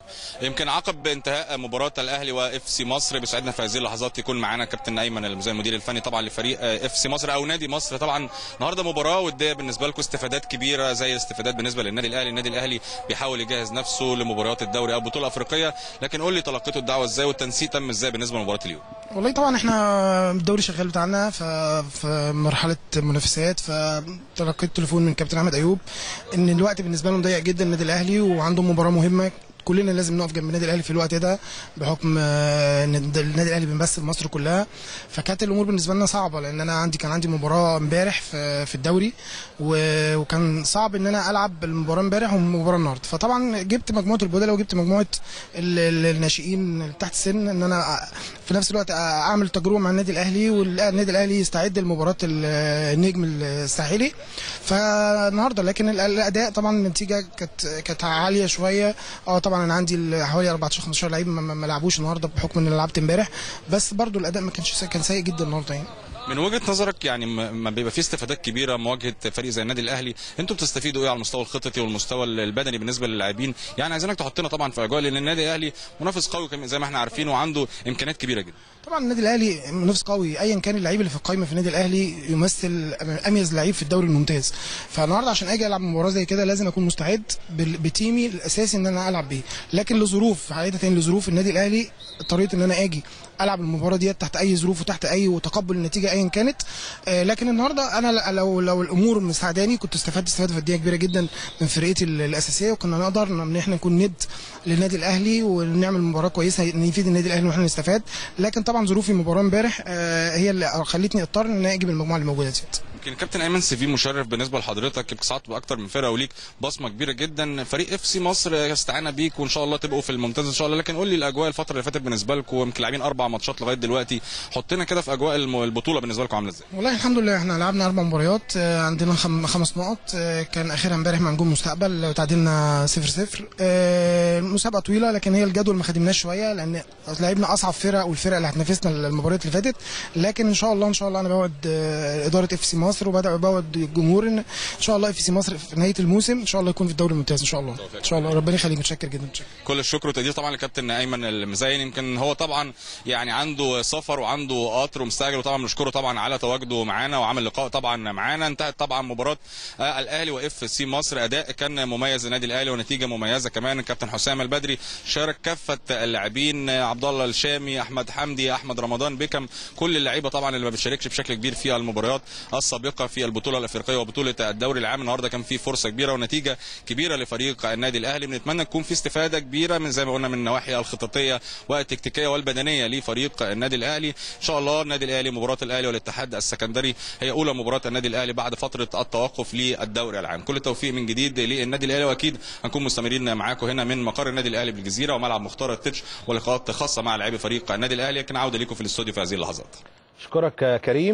يمكن عقب انتهاء مباراه الاهلي واف سي مصر بيسعدنا في هذه اللحظات يكون معانا كابتن ايمن المدير الفني طبعا لفريق اف سي مصر او نادي مصر طبعا النهارده مباراه وديه بالنسبه لكم استفادات كبيره زي الاستفادات بالنسبه للنادي الاهلي النادي الاهلي بيحاول يجهز نفسه لمباريات الدوري او البطوله الافريقيه لكن قول لي تلقيتوا الدعوه ازاي والتنسيق تم ازاي بالنسبه لمباراه اليوم والله طبعا احنا الدوري شغال بتاعنا ف- في مرحله منافسات فتلقيت تليفون من كابتن احمد ايوب ان الوقت بالنسبه لهم ضيق جدا النادي الاهلي وعندهم مباراه مهمه كلنا لازم نقف جنب النادي الاهلي في الوقت ده بحكم آه، ان النادي الاهلي بيمثل مصر كلها فكانت الامور بالنسبه لنا صعبه لان انا عندي كان عندي مباراه امبارح في في الدوري و- وكان صعب ان انا العب المباراه امبارح والمباراه النهارده فطبعا جبت مجموعه البدلاء وجبت مجموعه ال- ال- الناشئين اللي تحت السن ان انا في نفس الوقت اعمل تجربه مع النادي الاهلي والنادي الاهلي يستعد لمباراه ال- النجم الساحلي فالنهارده لكن ال- الاداء طبعا النتيجه كانت كانت عاليه شويه اه طبعا انا عندي ال- حوالي 14 15 لعيب ما- ما ما لعبوش النهارده بحكم ان انا لعبت امبارح بس برضو الاداء ما كانش كان سيء جدا النهارده يعني من وجهه نظرك يعني م- ما بيبقى في استفادات كبيره مواجهه فريق زي النادي الاهلي انتوا بتستفيدوا ايه على المستوى الخططي والمستوى البدني بالنسبه للاعبين يعني عايزينك تحطنا طبعا في اجواء لان النادي الاهلي منافس قوي كمان زي ما احنا عارفين وعنده امكانيات كبيره جدا طبعا النادي الاهلي منافس قوي ايا كان اللعيب اللي في القائمه في النادي الاهلي يمثل اميز لعيب في الدوري الممتاز فالنهارده عشان اجي العب مباراه زي كده لازم اكون مستعد بال- بتيمي الاساسي ان انا العب بيه لكن لظروف حقيقه تاني لظروف النادي الاهلي اضطريت ان انا اجي العب المباراه ديت تحت اي ظروف وتحت اي وتقبل النتيجه ايا كانت آه، لكن النهارده انا ل- لو لو الامور مساعداني كنت استفدت استفاده فرديه كبيره جدا من فرقتي ال- الاساسيه وكنا نقدر ان احنا نكون ند للنادي الاهلي ونعمل مباراه كويسه نفيد النادي الاهلي واحنا نستفاد لكن طبعا ظروفي المباراه امبارح آه، هي اللي خلتني اضطر ان انا اجيب المجموعه اللي موجوده ديت يمكن كابتن ايمن سي في مشرف بالنسبه لحضرتك يمكن صعدت باكتر من فرقه وليك بصمه كبيره جدا فريق اف سي مصر استعانى بيك وان شاء الله تبقوا في الممتاز ان شاء الله لكن قول لي الاجواء الفتره اللي فاتت بالنسبه لكم يمكن لاعبين اربع ماتشات لغايه دلوقتي حطينا كده في اجواء الم- البطوله بالنسبه لكم عامله ازاي والله الحمد لله احنا لعبنا اربع مباريات آه، عندنا خم خمس نقط آه، كان اخرها امبارح مع نجوم مستقبل تعادلنا 0 0 المسابقه طويله لكن هي الجدول ما خدمناش شويه لان لعبنا اصعب فرق والفرق اللي هتنافسنا المباريات اللي فاتت لكن ان شاء الله ان شاء الله انا بوعد آه، اداره اف سي مصر وبوعد الجمهور ان ان شاء الله اف سي مصر في نهايه الموسم ان شاء الله يكون في الدوري الممتاز ان شاء الله ان شاء الله ربنا يخليك متشكر جدا متشكر كل الشكر والتقدير طبعا لكابتن ايمن المزين يمكن هو طبعا يعني عنده سفر وعنده قطر ومستعجل وطبعا بنشكره طبعا على تواجده معانا وعمل لقاء طبعا معانا انتهت طبعا مباراه آه، الاهلي واف سي مصر اداء كان مميز للنادي الاهلي ونتيجه مميزه كمان الكابتن حسام البدري شارك كافه اللاعبين آه، عبد الله الشامي احمد حمدي احمد رمضان بيكم كل اللعيبه طبعا اللي ما بتشاركش بشكل كبير في المباريات السابقه في البطوله الافريقيه وبطوله الدوري العام النهارده كان في فرصه كبيره ونتيجه كبيره لفريق النادي الاهلي بنتمنى تكون في استفاده كبيره من زي ما قلنا من النواحي الخططيه والتكتيكيه والبدنيه لفريق النادي الاهلي ان شاء الله النادي الاهلي مباراه الاهلي والاتحاد السكندري هي اولى مباراه النادي الاهلي بعد فتره التوقف للدوري العام كل التوفيق من جديد للنادي الاهلي واكيد هنكون مستمرين معاكم هنا من مقر النادي الاهلي بالجزيره وملعب مختار التتش ولقاءات خاصه مع لاعبي فريق النادي الاهلي لكن عوده لكم في الاستوديو في هذه اللحظات اشكرك يا كريم